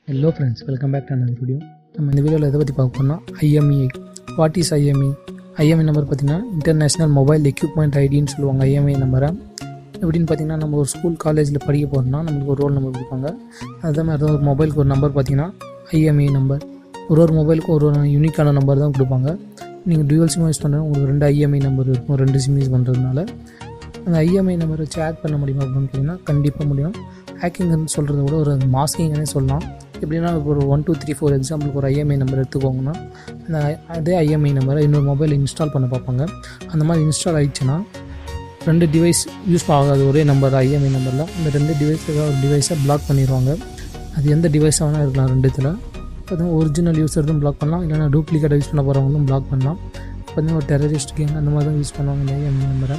Hello friends welcome back to another video நம்ம இந்த வீடியோவில் எதை பற்றி பார்க்க போனால் IMEI what is IMEI IMEI number பார்த்தீங்கன்னா இன்டர்நேஷ்னல் மொபைல் எக்யூப்மெண்ட் ஐடின்னு சொல்லுவாங்க ஐஎம்இ நம்பரை எப்படின்னு பார்த்தீங்கன்னா நம்ம ஒரு ஸ்கூல் காலேஜில் படிக்க போகிறோம்னா நம்மளுக்கு ஒரு ரோல் நம்பர் கொடுப்பாங்க அதே மாதிரி தான் ஒரு மொபைலுக்கு ஒரு நம்பர் பார்த்தீங்கன்னா ஐஎம்இ நம்பர் ஒரு ஒரு மொபைலுக்கும் ஒரு ஒரு யூனிக்கான நம்பர் தான் கொடுப்பாங்க நீங்கள் டுவல் சிம் யூஸ் பண்ணுறது உங்களுக்கு ரெண்டு ஐஎம்ஐ நம்பர் இருக்கும் ரெண்டு சிம் யூஸ் பண்ணுறதுனால அந்த ஐஎம்ஐ நம்பரை வச்சு ஆட் பண்ண முடியுமா அப்படின்னு கேட்டிங்கன்னா கண்டிப்பாக முடியும் ஹேக்கிங்னு சொல்கிறத விட ஒரு மாஸ்கிங்னே சொல்லலாம் எப்படின்னா இப்போ ஒரு ஒன் டூ த்ரீ ஃபோர் எக்ஸாம்பிளுக்கு ஒரு ஐஎம்ஐ நம்பர் எடுத்துக்கோங்கன்னா அந்த அதே ஐஎம்ஐ நம்பரை இன்னொரு மொபைல் இன்ஸ்டால் பண்ண பார்ப்பாங்க அந்த மாதிரி இன்ஸ்டால் ஆயிடுச்சுன்னா ரெண்டு டிவைஸ் யூஸ் ஆகாது ஒரே நம்பர் ஐஎம்ஐ நம்பரில் அந்த ரெண்டு டிவைஸ் ஏதாவது ஒரு டிவைஸை பிளாக் பண்ணிடுவாங்க அது எந்த டிவைஸாக வேணால் இருக்கலாம் ரெண்டுத்தில் பார்த்தீங்கன்னா ஒரிஜினல் யூஸர்ஸும் பிளாக் பண்ணலாம் இல்லைனா டூப்ளிகேட் யூஸ் பண்ண போகிறவங்களும் பிளாக் பண்ணலாம் பார்த்தீங்கன்னா ஒரு டெரரிஸ்ட் கேங் அந்த மாதிரி தான் யூஸ் பண்ணுவாங்க இந்த ஐஎம்ஐ நம்பரை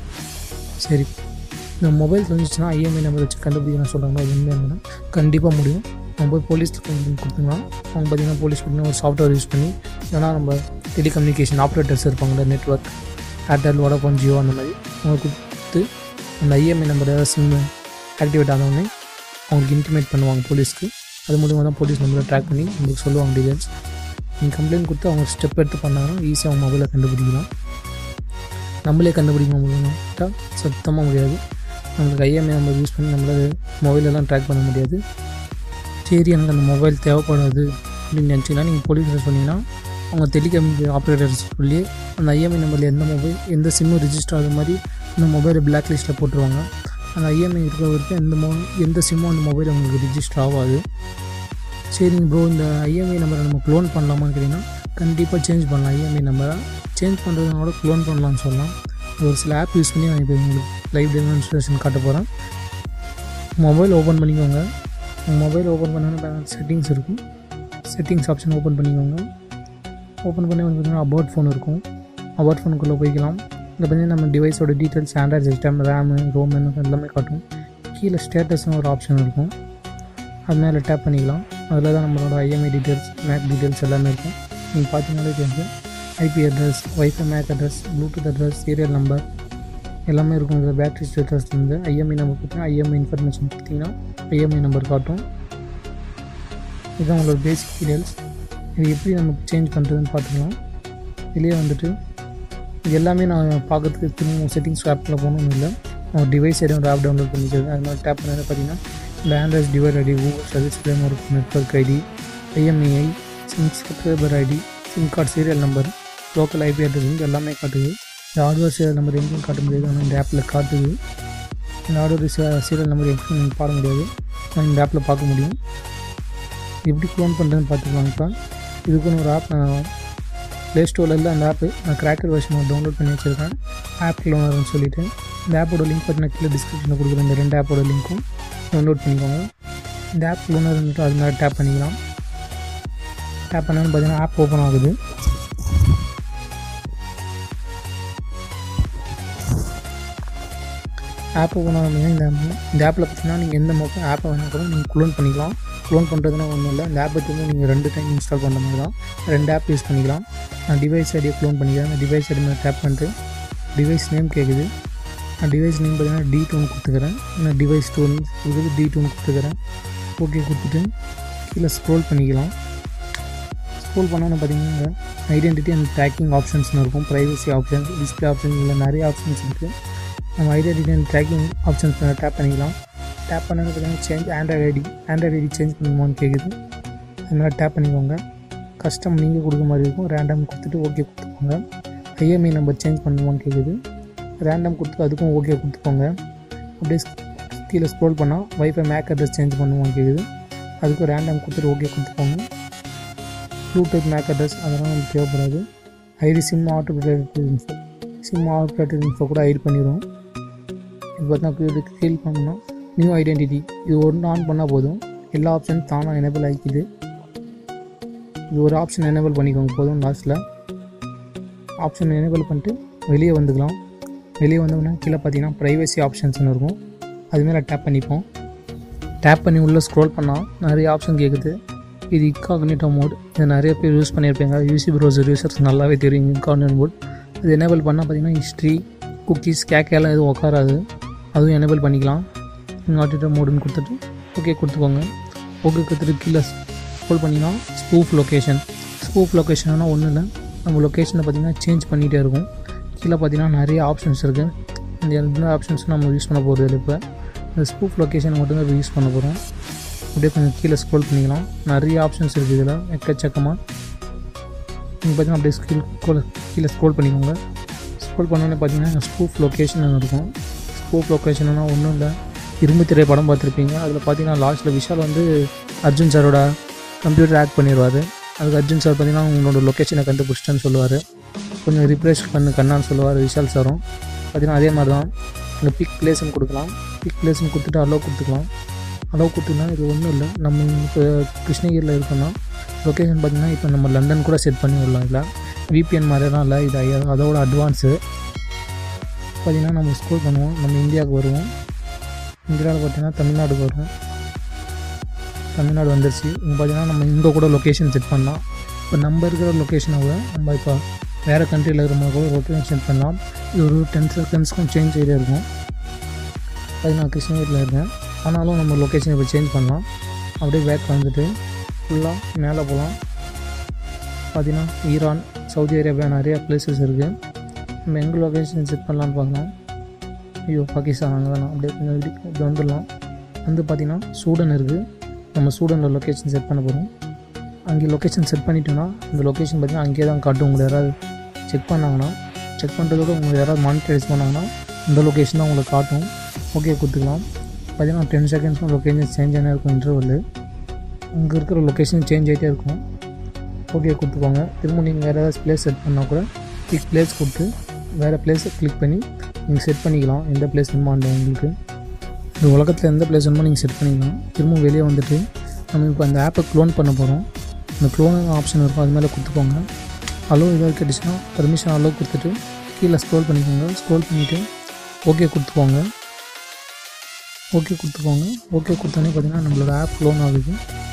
சரி இந்த மொபைல் வந்துச்சுன்னா ஐஎம்ஐ நம்பர் வச்சு கண்டுபிடிக்கணும் சொல்கிறாங்க அது உண்மையான கண்டிப்பாக முடியும் நம்ம போய் போலீஸ் கம்ப்ளைண்ட் கொடுத்தோம்னா அவங்க பார்த்தீங்கன்னா போலீஸ் பார்த்தீங்கன்னா ஒரு சாஃப்ட்வேர் யூஸ் பண்ணி இல்லைனா நம்ம டெலிகம்யூனிகேஷன் ஆப்ரேட்டர்ஸ் இருப்பாங்கள்ல நெட்ஒர்க் ஏர்டெல் வோடஃபோன் ஜியோ அந்த மாதிரி அவங்க கொடுத்து அந்த ஐஎம்ஐ நம்பர் ஏதாவது சிம் ஆக்டிவேட் ஆனவுடனே அவங்களுக்கு இன்டிமேட் பண்ணுவாங்க போலீஸ்க்கு அது மூலிமா தான் போலீஸ் நம்பரை ட்ராக் பண்ணி உங்களுக்கு சொல்லுவாங்க டீடைல்ஸ் நீங்கள் கம்ப்ளைண்ட் கொடுத்து அவங்க ஸ்டெப் எடுத்து பண்ணாங்கன்னா ஈஸியாக அவங்க மொபைலை கண்டுபிடிக்கலாம் நம்மளே கண்டுபிடிக்க முடியுமாட்டா சுத்தமாக முடியாது நம்மளுக்கு ஐஎம்ஐ நம்பர் யூஸ் பண்ணி நம்மளால் மொபைலெல்லாம் ட்ராக் பண்ண முடியாது சரி எனக்கு அந்த மொபைல் தேவைப்படாது அப்படின்னு நினச்சிங்கன்னா நீங்கள் போலீஸில் சொன்னீங்கன்னா அவங்க டெலிகம்யூனிகேஷன் ஆப்ரேட்டர்ஸ் சொல்லி அந்த ஐஎம்ஐ நம்பரில் எந்த மொபைல் எந்த சிம்மும் ரிஜிஸ்டர் ஆகாத மாதிரி அந்த மொபைலை பிளாக் லிஸ்ட்டில் போட்டுருவாங்க அந்த ஐஎம்ஐ இருக்கிற வரைக்கும் எந்த மொ எந்த சிம்மும் அந்த மொபைல் உங்களுக்கு ரிஜிஸ்டர் ஆகாது சரிங்க ப்ரோ இந்த ஐஎம்ஐ நம்பரை நம்ம க்ளோன் பண்ணலாமான்னு கேட்டிங்கன்னா கண்டிப்பாக சேஞ்ச் பண்ணலாம் ஐஎம்ஐ நம்பரை சேஞ்ச் பண்ணுறதுனால க்ளோன் பண்ணலாம்னு சொல்லலாம் ஒரு சில ஆப் யூஸ் பண்ணி நான் இப்போ உங்களுக்கு லைவ் டெமான்ஸ்ட்ரேஷன் காட்ட போகிறேன் மொபைல் ஓப்பன் பண்ணிக்கோங்க உங்கள் மொபைல் ஓப்பன் பண்ணோன்னா செட்டிங்ஸ் இருக்கும் செட்டிங்ஸ் ஆப்ஷன் ஓப்பன் பண்ணிக்கோங்க ஓப்பன் பண்ணி வந்து பார்த்தீங்கன்னா அபவுட் ஃபோன் இருக்கும் அபவுட் ஃபோனுக்குள்ளே போய்க்கலாம் இதில் பார்த்தீங்கன்னா நம்ம டிவைஸோட details Android system RAM ROM எல்லாமே காட்டும் கீழே ஸ்டேட்டஸ்னு ஒரு ஆப்ஷன் இருக்கும் அது மேலே டேப் பண்ணிக்கலாம் அதில் தான் நம்மளோட ஐஎம்ஐ டீட்டெயில்ஸ் மேக் டீட்டெயில்ஸ் எல்லாமே இருக்கும் நீங்கள் பார்த்தீங்கன்னாலே தெரியும் IP address WiFi MAC address Bluetooth address serial number எல்லாமே இருக்கும் இதில் பேட்டரி ஸ்டேட்டஸ் வந்து ஐஎம்ஐ நம்பர் பார்த்தீங்கன்னா ஐஎம்ஐ இன்ஃபர்மேஷன் கொடுத்தீங்கன்னா ஐஎம்ஐ நம்பர் காட்டும் இதுதான் உங்களோட பேசிக் டீட்டெயில்ஸ் இது எப்படி நம்ம சேஞ்ச் பண்ணுறதுன்னு பார்த்துக்கலாம் வெளியே வந்துட்டு இது எல்லாமே நான் பார்க்கறதுக்கு திரும்ப செட்டிங்ஸ் ஆப்பில் போகணும்னு இல்லை ஒரு டிவைஸ் எதுவும் ஒரு ஆப் டவுன்லோட் பண்ணிக்கிறது அது மாதிரி டேப் பண்ணது பார்த்தீங்கன்னா இந்த Android device ID Google service framework network ID IMEI SIM subscriber ID SIM card serial number local IP address வந்து எல்லாமே காட்டுது இந்த ஹார்ட்வேர் சீரியல் நம்பர் எங்கேயும் காட்ட முடியாது ஆனால் இந்த ஆப்பில் காட்டுது இந்த ஹார்ட்வேர் சீரியல் நம்பர் எங்கேயும் நீங்கள் பார்க்க முடியாது ஆனால் இந்த ஆப்பில் பார்க்க முடியும் எப்படி க்ளோன் பண்ணுறதுன்னு பார்த்துக்கலாம் இப்போ இதுக்குன்னு ஒரு ஆப் நான் ப்ளே ஸ்டோரில் இல்லை அந்த ஆப்பு நான் கிராக்கர் வெர்ஷன் டவுன்லோட் பண்ணி வச்சுருக்கேன் ஆப் க்ளோனர்னு சொல்லிட்டு இந்த ஆப்போட லிங்க் பார்த்தீங்கன்னா கீழே டிஸ்கிரிப்ஷனில் கொடுக்குறேன் இந்த ரெண்டு ஆப்போட லிங்க்கும் டவுன்லோட் பண்ணிக்கோங்க இந்த ஆப் க்ளோனர்ன்ட்டு அது மேலே டேப் பண்ணிக்கலாம் டேப் பண்ணாலும் பார்த்தீங்கன்னா ஆப் ஓப்பன் ஆகுது ஆப் ஓப்பன் ஆகும் இந்த இந்த ஆப்பில் பார்த்தீங்கன்னா நீங்கள் எந்த மொபைல் ஆப்பை வேணால் கூட நீங்கள் க்ளோன் பண்ணிக்கலாம் க்ளோன் பண்ணுறதுனா ஒன்றும் இல்லை இந்த ஆப்பை திரும்ப நீங்கள் ரெண்டு டைம் இன்ஸ்டால் பண்ணுற மாதிரி தான் ரெண்டு ஆப் யூஸ் பண்ணிக்கலாம் நான் டிவைஸ் ஐடியை க்ளோன் பண்ணிக்கிறேன் அந்த டிவைஸ் ஐடி மேலே டேப் பண்ணிட்டு டிவைஸ் நேம் கேட்குது நான் டிவைஸ் நேம் பார்த்தீங்கன்னா டி டூன்னு கொடுத்துக்கிறேன் நான் டிவைஸ் டூ கொடுக்குறது டி டூன்னு கொடுத்துக்கிறேன் ஓகே கொடுத்துட்டு கீழே ஸ்க்ரோல் பண்ணிக்கலாம் ஸ்க்ரோல் பண்ணோன்னு பார்த்தீங்கன்னா ஐடென்டிட்டி அண்ட் ட்ராக்கிங் ஆப்ஷன்ஸ்னு இருக்கும் ப்ரைவசி ஆப்ஷன்ஸ் டிஸ்பிளே ஆப்ஷன்ஸ் இல்லை நிறைய ஆப்ஷன்ஸ் இருக்குது நம்ம identity and tracking options tap பண்ணிக்கலாம் டேப் பண்ணது பார்த்தீங்கன்னா change Android ID Android ID change பண்ணுமான்னு கேட்குது அது மேலே டேப் பண்ணிக்கோங்க கஸ்டம் நீங்கள் கொடுக்க மாதிரி இருக்கும் ரேண்டம் கொடுத்துட்டு ஓகே கொடுத்துக்கோங்க ஐஎம்ஐ நம்பர் சேஞ்ச் பண்ணுமான்னு கேட்குது ரேண்டம் கொடுத்து அதுக்கும் ஓகே கொடுத்துக்கோங்க அப்படியே கீழே ஸ்க்ரோல் பண்ணால் வைஃபை மேக் அட்ரஸ் சேஞ்ச் பண்ணுவான்னு கேட்குது அதுக்கும் ரேண்டம் கொடுத்துட்டு ஓகே கொடுத்துக்கோங்க ப்ளூடூத் மேக் அட்ரஸ் அதெல்லாம் நமக்கு தேவைப்படாது ID SIM automated info SIM automated info கூட ஹைட் பண்ணிடுவோம் இப்போ பார்த்தா இதுக்கு ஃபீல் பண்ணோம்னா நியூ ஐடென்டிட்டி இது ஒன்று ஆன் பண்ணால் போதும் எல்லா ஆப்ஷனும் தானாக எனேபிள் ஆகிக்குது இது ஒரு ஆப்ஷன் எனேபிள் பண்ணிக்கோங்க போதும் லாஸ்ட்டில் ஆப்ஷன் எனேபிள் பண்ணிட்டு வெளியே வந்துக்கலாம் வெளியே வந்தோம்னா கீழே பார்த்தீங்கன்னா ப்ரைவசி ஆப்ஷன்ஸ்னு இருக்கும் அது மேலே டேப் பண்ணிப்போம் டேப் பண்ணி உள்ளே ஸ்க்ரோல் பண்ணால் நிறைய ஆப்ஷன் கேட்குது இது இன்காக்னிட்டோ மோட் இதை நிறைய பேர் யூஸ் பண்ணியிருப்பீங்க யூசி ப்ரௌசர் யூசர்ஸ் நல்லாவே தெரியும் இன்காக்னிட் மோட் அது எனேபிள் பண்ணால் பார்த்தீங்கன்னா ஹிஸ்ட்ரி குக்கீஸ் கேக்கெல்லாம் எதுவும் உட்காராது அதுவும் எனேபிள் பண்ணிக்கலாம் இன்காக்னிட்டோ மோடுன்னு கொடுத்துட்டு ஓகே கொடுத்துக்கோங்க ஓகே கொடுத்துட்டு கீழே ஸ்க்ரோல் பண்ணிங்கன்னா ஸ்பூஃப் லொக்கேஷன் ஸ்பூஃப் லொக்கேஷன்னா ஒன்றும் இல்லை நம்ம லொக்கேஷனை பார்த்தீங்கன்னா சேஞ்ச் பண்ணிகிட்டே இருக்கும் கீழே பார்த்தீங்கன்னா நிறைய ஆப்ஷன்ஸ் இருக்குது இந்த எந்த ஆப்ஷன்ஸும் நம்ம யூஸ் பண்ண போகிறது இல்லை இப்போ இந்த ஸ்பூஃப் லொக்கேஷனை மட்டும் தான் யூஸ் பண்ண போகிறோம் அப்படியே கொஞ்சம் கீழே ஸ்க்ரோல் பண்ணிக்கலாம் நிறைய ஆப்ஷன்ஸ் இருக்குது இதில் எக்கச்சக்கமாக நீங்கள் பார்த்தீங்கன்னா அப்படியே ஸ்கில் ஸ்க்ரோல் கீழே ஸ்க்ரோல் பண்ணிக்கோங்க ஸ்க்ரோல் பண்ணோன்னே பார்த்தீங்கன்னா ஸ்பூஃப் லொக்கேஷன் இருக்கும் ஸ்பூஃப் லொக்கேஷன்னா ஒன்றும் இல்லை இரும்பு திரை படம் பார்த்துருப்பீங்க அதில் பார்த்தீங்கன்னா லாஸ்ட்டில் விஷால் வந்து அர்ஜுன் சாரோட கம்ப்யூட்டர் ஆக்ட் பண்ணிடுவார் அதுக்கு அர்ஜுன் சார் பார்த்தீங்கன்னா உங்களோட லொக்கேஷனை கண்டுபிடிச்சிட்டேன்னு சொல்லுவார் கொஞ்சம் ரிப்ரேஷ் பண்ணு கண்ணான்னு சொல்லுவார் விஷால் சாரும் பார்த்தீங்கன்னா அதே மாதிரி தான் இங்கே பிக் பிளேஸ்னு கொடுக்கலாம் பிக் பிளேஸ்னு கொடுத்துட்டு அலோவ் கொடுத்துக்கலாம் அலோவ் கொடுத்துனா இது ஒன்றும் இல்லை நம்ம இப்போ கிருஷ்ணகிரியில் இருக்கோம்னா லொக்கேஷன் பார்த்திங்கன்னா இப்போ நம்ம லண்டன் கூட செட் பண்ணி விடலாம் இல்லை விபிஎன் மாதிரிலாம் இல்லை இது ஐயா அதோட அட்வான்ஸு பார்த்திங்கன்னா நம்ம ஸ்கோர் பண்ணுவோம் நம்ம இந்தியாவுக்கு வருவோம் இந்தியாவில் பார்த்திங்கன்னா தமிழ்நாடுக்கு வருவோம் தமிழ்நாடு வந்துருச்சு இங்கே பார்த்தீங்கன்னா நம்ம இங்கே கூட லொக்கேஷன் செட் பண்ணலாம் இப்போ நம்ம இருக்கிற லொக்கேஷனை கூட நம்ம இப்போ வேறு கண்ட்ரியில் இருக்கிற கூட லொக்கேஷன் செட் பண்ணலாம் இது ஒரு டென் செகண்ட்ஸ்க்கும் சேஞ்ச் ஆகிட்டே இருக்கும் அது நான் கிருஷ்ணகிரியில் இருக்கேன் ஆனாலும் நம்ம லொக்கேஷன் இப்போ சேஞ்ச் பண்ணலாம் அப்படியே பேக் வந்துட்டு ஃபுல்லாக மேலே போகலாம் பார்த்தீங்கன்னா ஈரான் சவுதி அரேபியா நிறைய பிளேசஸ் இருக்குது நம்ம எங்கே லொக்கேஷன் செட் பண்ணலான்னு பார்க்கலாம் ஐயோ பாகிஸ்தான் அங்கே வேணாம் அப்படியே கொஞ்சம் இப்படி இப்படி வந்துடலாம் வந்து பார்த்திங்கன்னா சூடன் இருக்குது நம்ம சூடனில் லொக்கேஷன் செட் பண்ண போகிறோம் அங்கே லொக்கேஷன் செட் பண்ணிட்டோன்னா அந்த லொக்கேஷன் பார்த்திங்கன்னா அங்கேயே தான் காட்டும் உங்களை யாராவது செக் பண்ணாங்கன்னா செக் பண்ணுறதோட உங்களுக்கு யாராவது மானிட்டரைஸ் பண்ணாங்கன்னா இந்த லொக்கேஷன் தான் உங்களுக்கு காட்டும் ஓகே கொடுத்துக்கலாம் பார்த்தீங்கன்னா டென் செகண்ட்ஸ்க்கும் லொக்கேஷன் சேஞ்ச் ஆகினே இருக்கும் இன்டர்வல் அங்கே இருக்கிற லொக்கேஷன் சேஞ்ச் ஆகிட்டே இருக்கும் ஓகே கொடுத்துக்கோங்க திரும்ப நீங்கள் வேறு ஏதாவது பிளேஸ் செட் பண்ணால் கூட கிளிக் பிளேஸ் கொடுத்து வேறு பிளேஸை கிளிக் பண்ணி நீங்கள் செட் பண்ணிக்கலாம் எந்த பிளேஸ் வேணுமாண்ட உங்களுக்கு இந்த உலகத்தில் எந்த பிளேஸ் வேணுமோ நீங்கள் செட் பண்ணிக்கலாம் திரும்ப வெளியே வந்துட்டு நம்ம இப்போ அந்த ஆப்பை க்ளோன் பண்ண போகிறோம் இந்த க்ளோன் ஆப்ஷன் இருக்கும் அது மேலே கொடுத்துக்கோங்க அலோ ஏதாவது கேட்டுச்சுன்னா பர்மிஷன் அலோ கொடுத்துட்டு கீழே ஸ்க்ரோல் பண்ணிக்கோங்க ஸ்க்ரோல் பண்ணிவிட்டு ஓகே கொடுத்துக்கோங்க ஓகே கொடுத்துக்கோங்க ஓகே கொடுத்தோன்னே பார்த்தீங்கன்னா நம்மளோட ஆப் க்ளோன் ஆகுது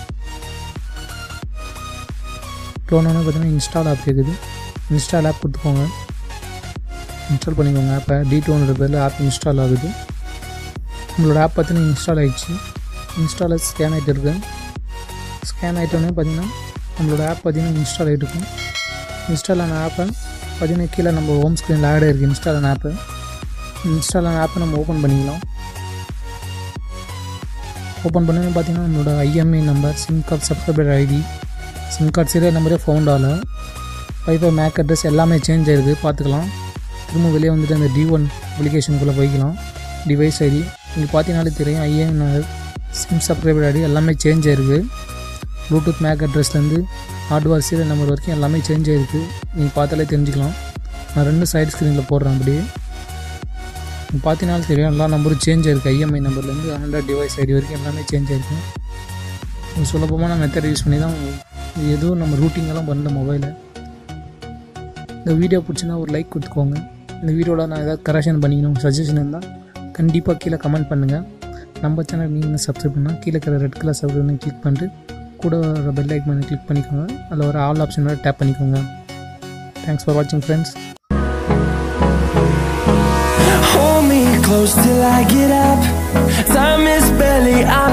க்ளோன் ஆனால் பார்த்தீங்கன்னா இன்ஸ்டால் ஆப் கேட்குது இன்ஸ்டால் ஆப் கொடுத்துக்கோங்க இன்ஸ்டால் பண்ணிக்கோங்க ஆப்பை டி டூன்ற பேரில் ஆப் இன்ஸ்டால் ஆகுது உங்களோட ஆப் பார்த்தீங்கன்னா இன்ஸ்டால் ஆகிடுச்சு இன்ஸ்டாலில் ஸ்கேன் ஆகிட்டு இருக்கு ஸ்கேன் ஆகிட்டோன்னே பார்த்தீங்கன்னா நம்மளோட ஆப் பார்த்தீங்கன்னா இன்ஸ்டால் ஆகிட்டு இருக்கும் இன்ஸ்டால் ஆன ஆப்பை பார்த்தீங்கன்னா கீழே நம்ம ஹோம் ஸ்க்ரீனில் ஆட் ஆகிருக்கு இன்ஸ்டால் ஆன ஆப்பு இன்ஸ்டால் ஆன ஆப்பை நம்ம ஓப்பன் பண்ணிக்கலாம் ஓப்பன் பண்ணி பார்த்தீங்கன்னா நம்மளோட IMEI number SIM card subscriber ID SIM card serial நம்பரே ஃபவுண்ட் ஆகல வைஃபை மேக் அட்ரஸ் எல்லாமே சேஞ்ச் ஆகிருக்கு பார்த்துக்கலாம் திரும்ப வெளியே வந்துட்டு அந்த டி ஒன் அப்ளிகேஷனுக்குள்ளே போய்க்கலாம் டிவைஸ் ஐடி நீங்கள் பார்த்தீங்கனாலே தெரியும் ஐஎன் சிம் சப்ஸ்கிரைபர் ஐடி எல்லாமே சேஞ்ச் ஆகிருக்கு ப்ளூடூத் மேக் அட்ரஸ்லேருந்து ஹார்ட்வேர் சீரியல் நம்பர் வரைக்கும் எல்லாமே சேஞ்ச் ஆகிருக்கு நீங்கள் பார்த்தாலே தெரிஞ்சுக்கலாம் நான் ரெண்டு சைடு ஸ்க்ரீனில் போடுறேன் அப்படியே நீங்கள் பார்த்தீங்கனாலும் தெரியும் எல்லா நம்பரும் சேஞ்ச் ஆயிருக்கு ஐஎம்ஐ நம்பர்லேருந்து ஆண்ட்ராய்ட் டிவைஸ் ஐடி வரைக்கும் எல்லாமே சேஞ்ச் ஆயிருக்கு நீங்கள் சுலபமான மெத்தட் யூஸ் பண்ணி தான் இது எதுவும் நம்ம ரூட்டிங் எல்லாம் பண்ணல மொபைலை இந்த வீடியோ பிடிச்சினா ஒரு லைக் கொடுத்துக்கோங்க இந்த வீடியோவில் நான் ஏதாவது கரெக்ஷன் பண்ணிக்கணும் சஜஷன் இருந்தால் கண்டிப்பாக கீழே கமெண்ட் பண்ணுங்கள் நம்ம சேனல் நீங்கள் சப்ஸ்கிரைப் பண்ணால் கீழே இருக்கிற ரெட் கலர் சப்ஸ்கிரைப் கிளிக் பண்ணிட்டு கூட வர பெல் ஐக்கனை கிளிக் பண்ணிக்கோங்க அதில் வர ஆல் ஆப்ஷன் டேப் பண்ணிக்கோங்க தேங்க்ஸ் ஃபார் வாட்சிங் friends Hold me close till I get up. Time is barely on